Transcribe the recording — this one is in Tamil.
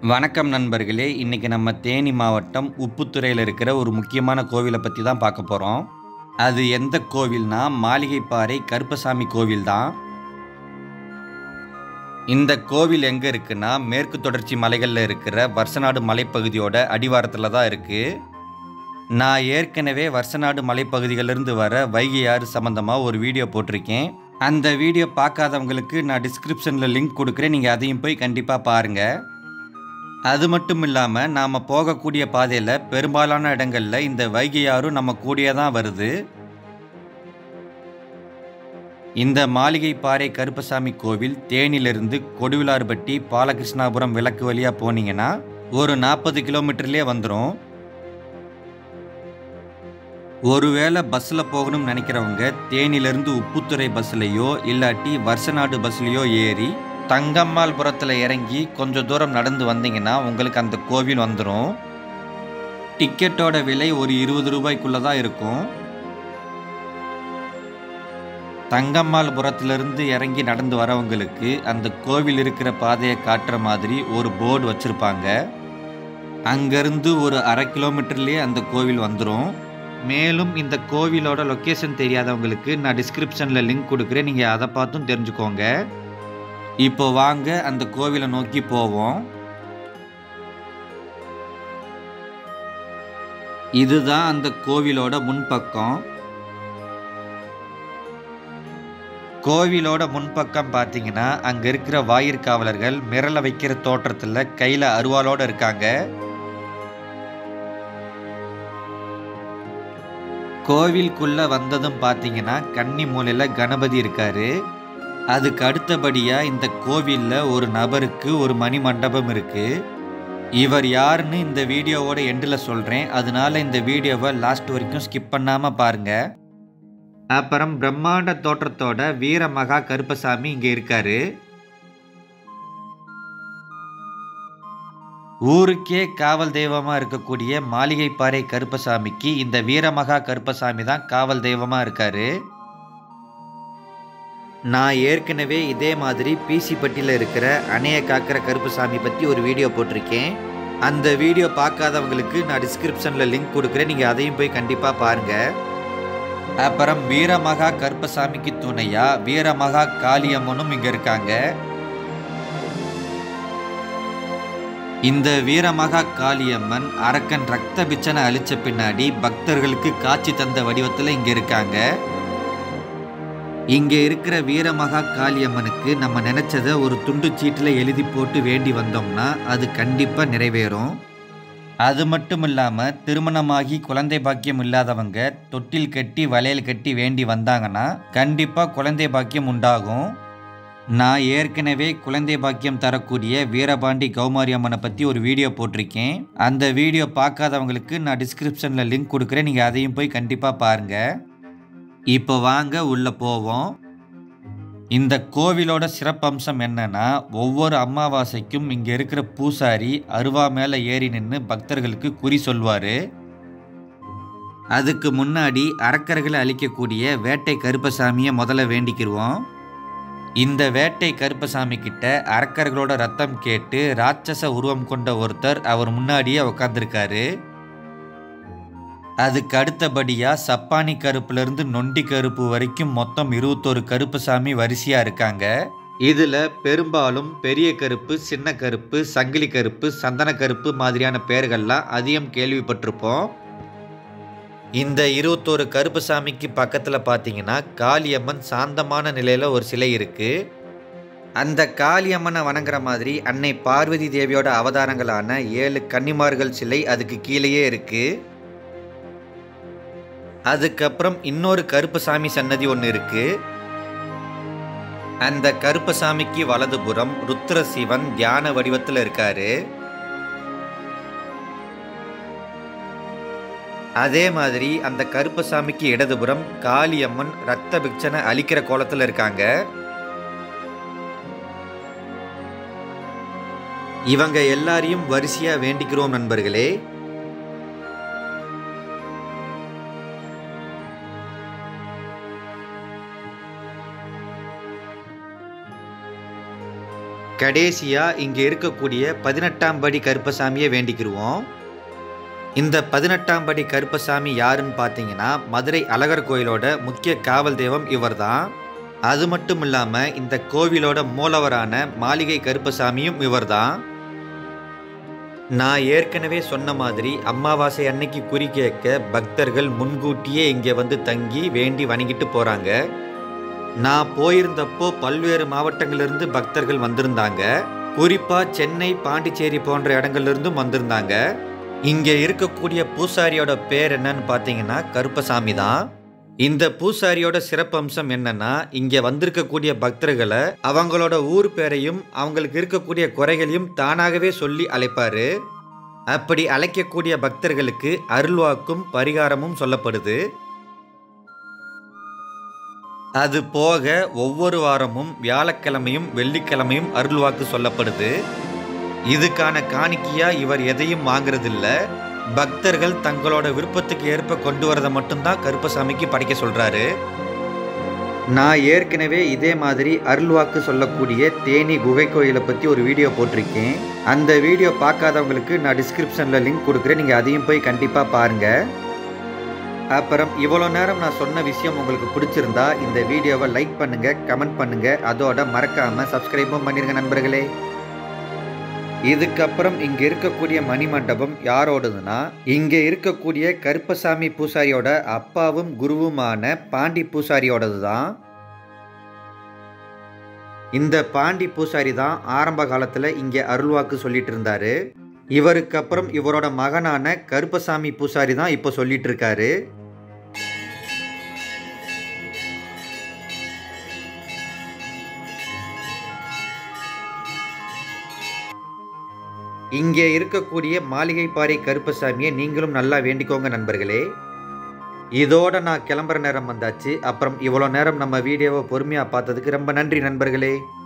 வணக்கம் நண்பர்களே இன்றைக்கி நம்ம தேனி மாவட்டம் உப்புத்துறையில் இருக்கிற ஒரு முக்கியமான கோவிலை பற்றி தான் பார்க்க போகிறோம் அது எந்த கோவில்னா மாளிகைப்பாறை கருப்பசாமி கோவில் தான் இந்த கோவில் எங்கே இருக்குன்னா மேற்கு தொடர்ச்சி மலைகளில் இருக்கிற வருஷநாடு மலைப்பகுதியோட அடிவாரத்தில் தான் இருக்குது நான் ஏற்கனவே வருஷநாடு மலைப்பகுதிகளிலிருந்து வர வைகை ஆறு சம்மந்தமாக ஒரு வீடியோ போட்டிருக்கேன் அந்த வீடியோ பார்க்காதவங்களுக்கு நான் டிஸ்கிரிப்ஷனில் லிங்க் கொடுக்குறேன் நீங்கள் அதையும் போய் கண்டிப்பாக பாருங்கள் அது மட்டும் இல்லாமல் நாம் போகக்கூடிய பாதையில் பெரும்பாலான இடங்களில் இந்த வைகை ஆறும் நம்ம கூடயே தான் வருது இந்த மாளிகை பாறை கருப்பசாமி கோவில் தேனியிலிருந்து கொடுவிலார்பட்டி பாலகிருஷ்ணாபுரம் விளக்கு வழியாக போனீங்கன்னா ஒரு நாற்பது கிலோமீட்டர்லேயே வந்துடும் ஒருவேளை பஸ்ஸில் போகணும்னு நினைக்கிறவங்க தேனியிலிருந்து உப்புத்துறை பஸ்லையோ இல்லாட்டி வருஷநாடு பஸ்லையோ ஏறி தங்கம்மாள்புரத்தில் இறங்கி கொஞ்சம் தூரம் நடந்து வந்தீங்கன்னா உங்களுக்கு அந்த கோவில் வந்துடும் டிக்கெட்டோட விலை ஒரு இருபது ரூபாய்க்குள்ளே தான் இருக்கும் தங்கம்மாள்புரத்திலிருந்து இறங்கி நடந்து வரவங்களுக்கு அந்த கோவில் இருக்கிற பாதையை காட்டுற மாதிரி ஒரு போர்டு வச்சுருப்பாங்க அங்கேருந்து ஒரு அரை கிலோமீட்டர்லேயே அந்த கோவில் வந்துடும் மேலும் இந்த கோவிலோட லொக்கேஷன் தெரியாதவங்களுக்கு நான் டிஸ்கிரிப்ஷனில் லிங்க் கொடுக்குறேன் நீங்கள் அதை பார்த்தும் தெரிஞ்சுக்கோங்க இப்போ வாங்க அந்த கோவிலை நோக்கி போவோம் இதுதான் அந்த கோவிலோட முன்பக்கம் கோவிலோட முன்பக்கம் பார்த்தீங்கன்னா அங்கே இருக்கிற வாயிற்காவலர்கள் மிரள வைக்கிற தோற்றத்தில் கையில் அருவாளோடு இருக்காங்க கோவிலுக்குள்ள வந்ததும் பார்த்தீங்கன்னா கன்னி மூலையில் கணபதி இருக்காரு அதுக்கு அடுத்தபடியாக இந்த கோவிலில் ஒரு நபருக்கு ஒரு மணி மண்டபம் இருக்கு இவர் யாருன்னு இந்த வீடியோவோட எண்டில் சொல்கிறேன் அதனால இந்த வீடியோவை லாஸ்ட் வரைக்கும் ஸ்கிப் பண்ணாமல் பாருங்க அப்புறம் பிரம்மாண்ட தோற்றத்தோட வீரமகா கருப்பசாமி இங்கே இருக்காரு ஊருக்கே காவல் தெய்வமாக இருக்கக்கூடிய மாளிகைப்பாறை கருப்பசாமிக்கு இந்த வீரமகா கருப்பசாமி தான் காவல் தெய்வமாக இருக்காரு நான் ஏற்கனவே இதே மாதிரி பிசிப்பட்டியில் இருக்கிற அணைய காக்கிற கருப்பசாமி பற்றி ஒரு வீடியோ போட்டிருக்கேன் அந்த வீடியோ பார்க்காதவங்களுக்கு நான் டிஸ்கிரிப்ஷனில் லிங்க் கொடுக்குறேன் நீங்கள் அதையும் போய் கண்டிப்பாக பாருங்கள் அப்புறம் வீரமகா கருப்பசாமிக்கு துணையா வீரமகா காளியம்மனும் இங்கே இருக்காங்க இந்த வீரமகா காளியம்மன் அரக்கன் ரத்த பிச்சனை அழிச்ச பின்னாடி பக்தர்களுக்கு காட்சி தந்த வடிவத்தில் இங்கே இருக்காங்க இங்கே இருக்கிற வீரமகா காளியம்மனுக்கு நம்ம நினச்சதை ஒரு துண்டு சீட்டில் எழுதி போட்டு வேண்டி வந்தோம்னா அது கண்டிப்பாக நிறைவேறும் அது மட்டும் இல்லாமல் திருமணமாகி குழந்தை பாக்கியம் இல்லாதவங்க தொட்டில் கட்டி வளையல் கட்டி வேண்டி வந்தாங்கன்னா கண்டிப்பாக குழந்தை பாக்கியம் உண்டாகும் நான் ஏற்கனவே குழந்தை பாக்கியம் தரக்கூடிய வீரபாண்டி கௌமாரி அம்மனை பற்றி ஒரு வீடியோ போட்டிருக்கேன் அந்த வீடியோ பார்க்காதவங்களுக்கு நான் டிஸ்கிரிப்ஷனில் லிங்க் கொடுக்குறேன் நீங்கள் அதையும் போய் கண்டிப்பாக பாருங்கள் இப்போ வாங்க உள்ளே போவோம் இந்த கோவிலோட சிறப்பம்சம் என்னன்னா ஒவ்வொரு அமாவாசைக்கும் இங்கே இருக்கிற பூசாரி அருவா மேலே ஏறி நின்று பக்தர்களுக்கு குறி சொல்வார் அதுக்கு முன்னாடி அரக்கர்களை அழிக்கக்கூடிய வேட்டை கருப்பசாமியை முதல்ல வேண்டிக்கிருவோம் இந்த வேட்டை கருப்பசாமி கிட்ட அரக்கர்களோட ரத்தம் கேட்டு ராட்சச உருவம் கொண்ட ஒருத்தர் அவர் முன்னாடியே உக்காந்துருக்காரு அதுக்கு அடுத்தபடியாக சப்பானி கருப்புலேருந்து நொண்டி கருப்பு வரைக்கும் மொத்தம் இருபத்தோரு கருப்புசாமி வரிசையாக இருக்காங்க இதில் பெரும்பாலும் பெரிய கருப்பு சின்ன கருப்பு சங்கிலி கருப்பு சந்தன கருப்பு மாதிரியான பெயர்கள்லாம் அதிகம் கேள்விப்பட்டிருப்போம் இந்த இருபத்தோரு கருப்புசாமிக்கு பக்கத்தில் பார்த்தீங்கன்னா காளியம்மன் சாந்தமான நிலையில் ஒரு சிலை இருக்குது அந்த காளியம்மனை வணங்குற மாதிரி அன்னை பார்வதி தேவியோட அவதாரங்களான ஏழு கன்னிமார்கள் சிலை அதுக்கு கீழேயே இருக்குது அதுக்கப்புறம் இன்னொரு கருப்பசாமி சன்னதி ஒன்று இருக்கு அந்த கருப்பசாமிக்கு வலதுபுறம் ருத்ர சிவன் தியான வடிவத்தில் இருக்காரு அதே மாதிரி அந்த கருப்பசாமிக்கு இடதுபுறம் காளியம்மன் ரத்த பிக்சனை அழிக்கிற கோலத்தில் இருக்காங்க இவங்க எல்லாரையும் வரிசையா வேண்டிக்கிறோம் நண்பர்களே கடைசியாக இங்கே இருக்கக்கூடிய பதினெட்டாம் படி கருப்பசாமியை வேண்டிக்கிருவோம் இந்த பதினெட்டாம் படி கருப்பசாமி யாருன்னு பார்த்தீங்கன்னா மதுரை அழகர் கோயிலோட முக்கிய காவல் தெய்வம் இவர்தான் அது மட்டும் இல்லாமல் இந்த கோவிலோட மூலவரான மாளிகை கருப்பசாமியும் இவர்தான் நான் ஏற்கனவே சொன்ன மாதிரி அமாவாசை அன்னைக்கு குறி கேட்க பக்தர்கள் முன்கூட்டியே இங்கே வந்து தங்கி வேண்டி வணங்கிட்டு போகிறாங்க நான் போயிருந்தப்போ பல்வேறு மாவட்டங்களிலிருந்து பக்தர்கள் வந்திருந்தாங்க குறிப்பாக சென்னை பாண்டிச்சேரி போன்ற இடங்கள்லேருந்தும் வந்திருந்தாங்க இங்கே இருக்கக்கூடிய பூசாரியோட பேர் என்னன்னு பார்த்தீங்கன்னா கருப்பசாமி தான் இந்த பூசாரியோட சிறப்பம்சம் என்னன்னா இங்கே வந்திருக்கக்கூடிய பக்தர்களை அவங்களோட ஊர் பேரையும் அவங்களுக்கு இருக்கக்கூடிய குறைகளையும் தானாகவே சொல்லி அழைப்பாரு அப்படி அழைக்கக்கூடிய பக்தர்களுக்கு அருள்வாக்கும் பரிகாரமும் சொல்லப்படுது அது போக ஒவ்வொரு வாரமும் வியாழக்கிழமையும் வெள்ளிக்கிழமையும் அருள்வாக்கு சொல்லப்படுது இதுக்கான காணிக்கையா இவர் எதையும் வாங்குறதில்ல பக்தர்கள் தங்களோட விருப்பத்துக்கு ஏற்ப கொண்டு வரதை மட்டும்தான் கருப்பசாமிக்கு படைக்க சொல்றாரு நான் ஏற்கனவே இதே மாதிரி அருள்வாக்கு சொல்லக்கூடிய தேனி குகை கோயிலை பற்றி ஒரு வீடியோ போட்டிருக்கேன் அந்த வீடியோ பார்க்காதவங்களுக்கு நான் டிஸ்கிரிப்ஷனில் லிங்க் கொடுக்குறேன் நீங்கள் அதையும் போய் கண்டிப்பாக பாருங்கள் அப்புறம் இவ்வளோ நேரம் நான் சொன்ன விஷயம் உங்களுக்கு பிடிச்சிருந்தா இந்த வீடியோவை லைக் பண்ணுங்கள் கமெண்ட் பண்ணுங்கள் அதோட மறக்காமல் சப்ஸ்கிரைபும் பண்ணிருங்க நண்பர்களே இதுக்கப்புறம் இங்கே இருக்கக்கூடிய மணிமண்டபம் யாரோடதுன்னா இங்கே இருக்கக்கூடிய கருப்பசாமி பூசாரியோட அப்பாவும் குருவுமான பாண்டி பூசாரியோடது தான் இந்த பாண்டி பூசாரி தான் ஆரம்ப காலத்தில் இங்கே அருள்வாக்கு சொல்லிட்டு இருந்தாரு இவருக்கு அப்புறம் இவரோட மகனான கருப்பசாமி பூசாரி தான் இப்போ சொல்லிட்டு இருக்காரு இங்கே இருக்கக்கூடிய மாளிகைப்பாறை கருப்பசாமியை நீங்களும் நல்லா வேண்டிக்கோங்க நண்பர்களே இதோட நான் கிளம்புற நேரம் வந்தாச்சு அப்புறம் இவ்வளோ நேரம் நம்ம வீடியோவை பொறுமையாக பார்த்ததுக்கு ரொம்ப நன்றி நண்பர்களே